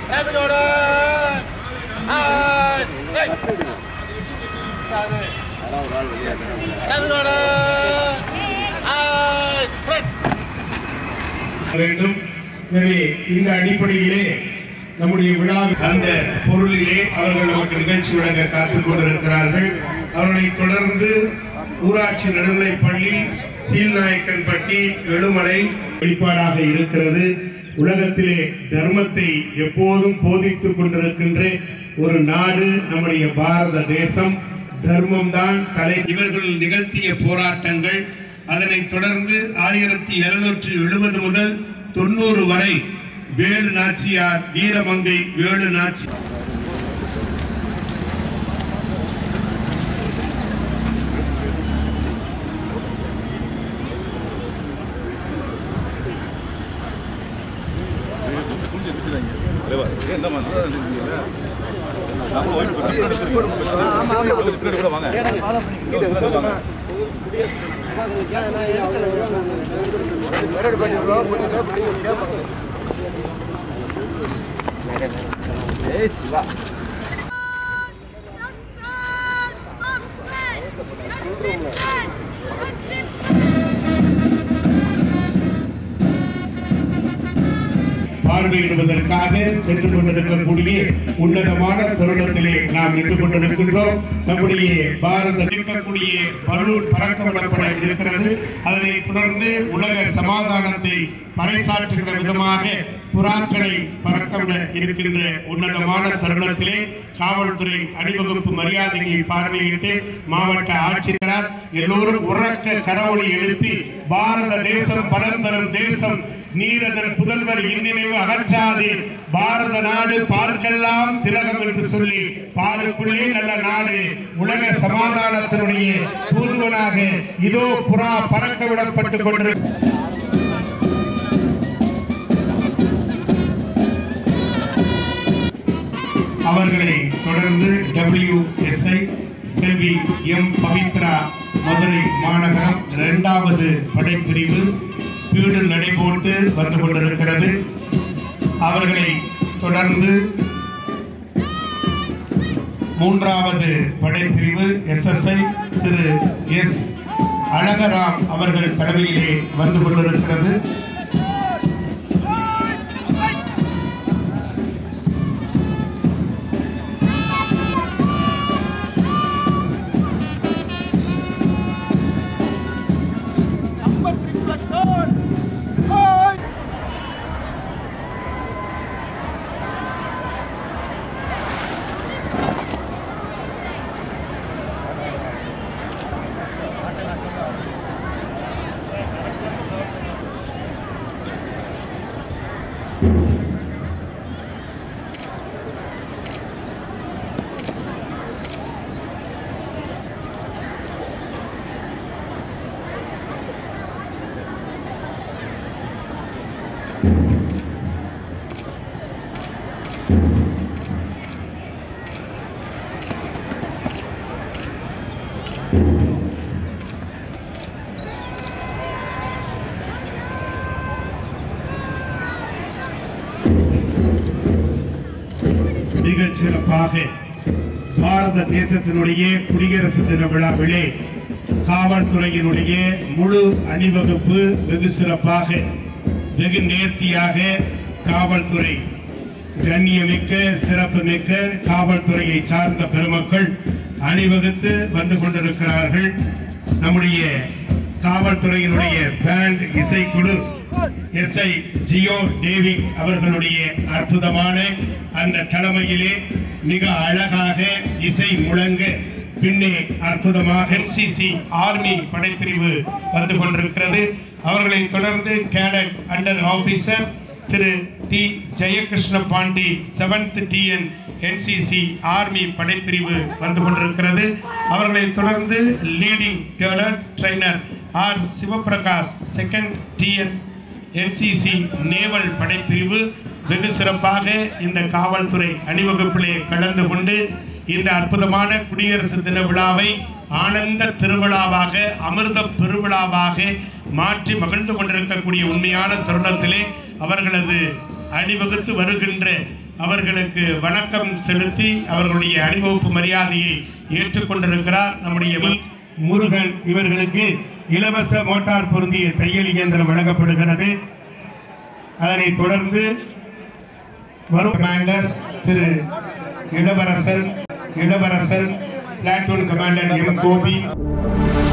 Traffic order! Eyes! Right! Traffic order! Eyes! Right! வேண்டும் எனவே இந்த அடிப்படையிலே நம்முடைய விழா அந்த பொருளிலே அவர்கள் நமக்கு நிகழ்ச்சி வழங்க காத்துக் கொண்டிருக்கிறார்கள் அவர்களை தொடர்ந்து ஊராட்சி நடுநிலைப் பள்ளி சீல்நாயக்கன்பட்டி எழுமலை வெளிப்பாடாக இருக்கிறது உலகத்திலே தர்மத்தை எப்போதும் போதித்துக் கொண்டிருக்கின்ற ஒரு நாடு நம்முடைய பாரத தேசம் தர்மம் தான் தலை இவர்கள் நிகழ்த்திய போராட்டங்கள் அதனைத் தொடர்ந்து ஆயிரத்தி எழுநூற்றி எழுபது முதல் தொண்ணூறு வரை வேலு நாச்சியார் வீரமங்கை வேலு நாச்சி பார்வையிடுவதற்காக சென்று கொண்டிருக்கக்கூடிய உன்னதமான தருணத்திலே நாம் நின்று கொண்டிருக்கின்றோம் நம்முடைய பாரத இருக்கக்கூடிய பலூன் பறக்க விடப்பட இருக்கிறது அதனை தொடர்ந்து உலக சமாதானத்தை பறைசாற்றுகிற விதமாக புறாக்களை பறக்கவிட இருக்கின்ற உன்னதமான தருணத்திலே காவல்துறை அணிவகுப்பு மரியாதையை பார்வையிட்டு மாவட்ட ஆட்சித்தரார் எல்லோரும் உறக்க கரவொலி எழுப்பி பாரத தேசம் பலம் தரும் தேசம் நீரதன் புதல்வர் இந்நினைவு அகற்றாதே பாரத நாடு பார்க்கெல்லாம் திலகம் என்று சொல்லி பாருக்குள்ளே நல்ல நாடு உலக சமாதானத்தினுடைய தூதுவனாக இதோ புறா பறக்க விடப்பட்டுக் கொண்டிரு அவர்களை தொடர்ந்து டபிள்யூ எஸ்ஐ செல்வி எம் பவித்ரா மதுரை மாநகரம் இரண்டாவது படைப்பிரிவு வீடு நடைபோட்டு வந்து கொண்டிருக்கிறது அவர்களை தொடர்ந்து மூன்றாவது படைப்பிரிவு எஸ்எஸ்ஐ திரு எஸ் அழகராம் அவர்கள் தலைமையிலே வந்து கொண்டிருக்கிறது மிகச் சிறப்பாக பாரத தேசத்தினுடைய குடியரசு தின விழாவிலே காவல்துறையினுடைய முழு அணிவகுப்பு வெகு சிறப்பாக வெகு நேர்த்தியாக காவல்துறை கண்ணியமிக்க சிறப்புமிக்க காவல்துறையை சார்ந்த பெருமக்கள் அணிவகுத்து வந்து கொண்டிருக்கிறார்கள் நம்முடைய காவல்துறையினுடைய பேண்ட் இசைக்குழு எஸ்ஐ ஜியோ டேவிட் அவர்களுடைய அற்புதமான அந்த தலைமையிலே மிக அழகாக இசை முழங்க பின்னே அற்புதமாக என்சிசி ஆர்மி படைப்பிரிவு வந்து கொண்டிருக்கிறது அவர்களை தொடர்ந்து கேடட் அண்டர் ஆபீசர் திரு T Jayakrishna Pandi seventh TN NCC army படைப்பிரிவு வந்து கொண்டிருக்கிறது அவர்களை தொடர்ந்து leading cadet trainer R Sivaprakash second TN NCC naval படைப்பிரிவு வெகு சிறப்பாக இந்த காவல்துறை அணிவகுப்பிலே கலந்து கொண்டு இந்த அற்புதமான குடியரசு தின விழாவை ஆனந்த திருவிழாவாக அமிர்த பெருவிழாவாக மாற்றி மகிழ்ந்து கொண்டிருக்கக்கூடிய உண்மையான தருணத்திலே அவர்களது அணிவகுத்து வருகின்ற அவர்களுக்கு வணக்கம் செலுத்தி அவர்களுடைய அணிவகுப்பு மரியாதையை ஏற்றுக்கொண்டிருக்கிறார் நம்முடைய முருகன் இவர்களுக்கு இலவச மோட்டார் பொருந்திய தையல் இயந்திரம் வழங்கப்படுகிறது அதனைத் தொடர்ந்து வரும் கமாண்டர் திரு இளவரசன் இளவரசன் பிளாட்டூன் கமாண்டர் எம் கோபி